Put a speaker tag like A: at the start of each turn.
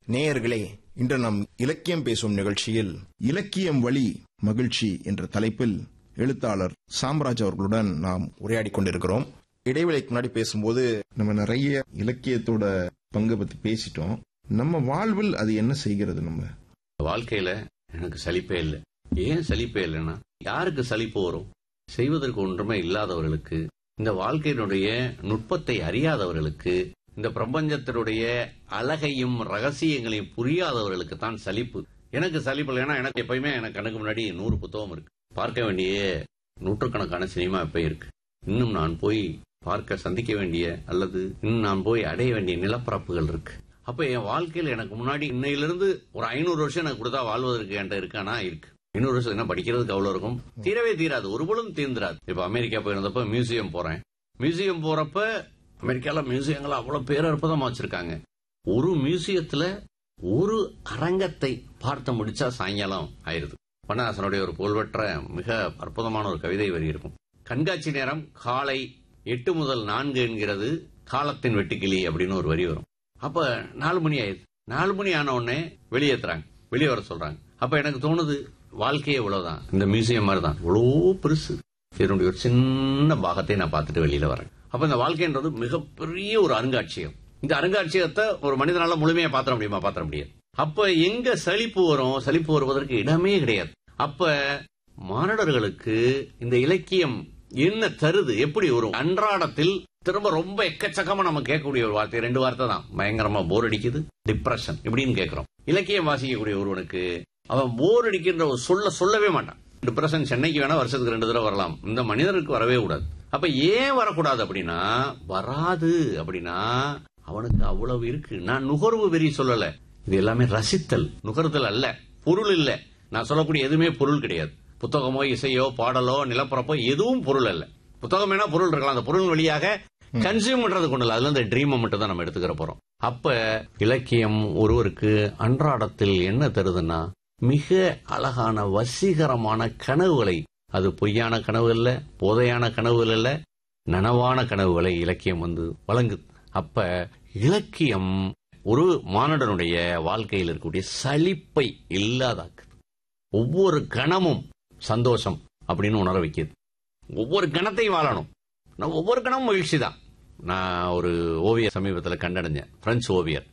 A: நேயர்களே இன்று நம் இலக்கியம் பேசும் நிகழ்ச்சியில் இலக்கியம் வழி மகிழ்ச்சி என்ற தலைப்பில் எழுத்தாளர் சாம்ராஜ் அவர்களுடன் நாம் உரையாடிக் கொண்டிருக்கிறோம் இடைவெளிக்கு முன்னாடி பேசும்போது நம்ம நிறைய இலக்கியத்தோட பங்கு பத்தி பேசிட்டோம் நம்ம வாழ்வில் அது என்ன செய்கிறது நம்ம
B: வாழ்க்கையில எனக்கு சலிப்பே இல்லை ஏன் சலிப்பே இல்லைன்னா யாருக்கு சலிப்பு வரும் செய்வதற்கு ஒன்றுமே இல்லாதவர்களுக்கு இந்த வாழ்க்கையினுடைய நுட்பத்தை அறியாதவர்களுக்கு இந்த பிரபஞ்சத்தினுடைய அழகையும் ரகசியங்களையும் புரியாதவர்களுக்கு தான் சலிப்பு எனக்கு சலிப்பு இல்லைன்னா எனக்கு எப்பயுமே எனக்கு கணக்கு முன்னாடி நூறு புத்தகம் இருக்கு பார்க்க வேண்டிய நூற்றுக்கணக்கான சினிமா இப்ப இருக்கு இன்னும் நான் போய் பார்க்க சந்திக்க வேண்டிய அல்லது இன்னும் நான் போய் அடைய வேண்டிய நிலப்பரப்புகள் இருக்கு அப்ப என் வாழ்க்கையில எனக்கு முன்னாடி இன்னையிலிருந்து ஒரு ஐநூறு வருஷம் எனக்கு கொடுத்தா வாழ்வதற்கு என்கிட்ட இருக்கானா இருக்கு இன்னொரு வருஷம் என்ன படிக்கிறதுக்கு அவ்வளவு இருக்கும் தீரவே தீராது ஒரு பொழுதும் தீர்ந்துராது இப்ப அமெரிக்கா போயிருந்தப்ப மியூசியம் போறேன் மியூசியம் போறப்ப அமெரிக்கால மியூசியங்கள் அவ்வளவு பேரற்புதமா வச்சிருக்காங்க ஒரு மியூசியத்துல ஒரு அரங்கத்தை பார்த்து முடிச்சா சாயங்காலம் ஆயிருது பண்ணாசனுடைய ஒரு புகழ்பெற்ற மிக அற்புதமான ஒரு கவிதை வரி இருக்கும் கண்காட்சி நேரம் காலை எட்டு முதல் நான்கு என்கிறது காலத்தின் வெட்டுக்கிளி அப்படின்னு ஒரு வரி வரும் அப்ப நாலு மணி ஆயிடுது நாலு மணி ஆன உடனே வெளியேத்துறாங்க வெளியே வர சொல்றாங்க அப்ப எனக்கு தோணுது வாழ்க்கையே இவ்வளவுதான் இந்த மியூசியம் மாதிரி தான் இவ்வளோ பெருசு இதனுடைய ஒரு சின்ன பாகத்தை நான் பார்த்துட்டு வெளியில வரேன் அப்ப இந்த வாழ்க்கைன்றது மிகப்பெரிய ஒரு அருங்காட்சியகம் இந்த அருங்காட்சியகத்தை ஒரு மனிதனால முழுமையா பாத்திர முடியுமா பாத்திர முடியாது அப்ப எங்க சலிப்பு வரும் சலிப்பு வருவதற்கு இடமே கிடையாது அப்ப மாணவர்களுக்கு இந்த இலக்கியம் என்ன தருது எப்படி வரும் அன்றாடத்தில் திரும்ப ரொம்ப எக்கச்சக்கமா நம்ம கேட்கக்கூடிய ஒரு வார்த்தை ரெண்டு வார்த்தை தான் பயங்கரமா போர் அடிக்குது டிப்ரெஷன் இப்படின்னு கேட்கிறோம் இலக்கியம் வாசிக்கக்கூடிய ஒருவனுக்கு அவன் போர் அடிக்கின்ற ஒரு சொல்ல சொல்லவே மாட்டான் டிப்ரெஷன் சென்னைக்கு வேணா வருஷத்துக்கு ரெண்டு தடவை வரலாம் இந்த மனிதனுக்கு வரவே கூடாது அப்ப ஏன் வரக்கூடாது அப்படின்னா வராது அப்படின்னா அவனுக்கு அவ்வளவு இருக்கு நான் நுகர்வு வெறி சொல்லல இது எல்லாமே ரசித்தல் நுகர்தல் அல்ல பொருள் இல்ல நான் சொல்லக்கூடிய எதுவுமே பொருள் கிடையாது புத்தகமோ இசையோ பாடலோ நிலப்பரப்போ எதுவும் பொருள் அல்ல புத்தகம் வேணா பொருள் இருக்கலாம் அந்த பொருள் வழியாக கன்சியூம் பண்றது கொண்டு இல்ல அதுல இந்த ட்ரீமை மட்டும் தான் நம்ம எடுத்துக்கிற போறோம் அப்ப இலக்கியம் ஒருவருக்கு அன்றாடத்தில் என்ன தருதுன்னா மிக அழகான வசீகரமான கனவுகளை அது பொய்யான கனவு இல்ல போதையான கனவுகள் இல்ல நனவான கனவுகளை இலக்கியம் வந்து வழங்குது அப்ப இலக்கியம் ஒரு மானுடனுடைய வாழ்க்கையில் இருக்கக்கூடிய சலிப்பை இல்லாதாக்குது ஒவ்வொரு கணமும் சந்தோஷம் அப்படின்னு உணர வைக்குது ஒவ்வொரு கணத்தையும் வாழணும் நான் ஒவ்வொரு கணமும் மகிழ்ச்சி தான் நான் ஒரு ஓவியர் சமீபத்தில் கண்டடைஞ்சேன் பிரெஞ்சு ஓவியர்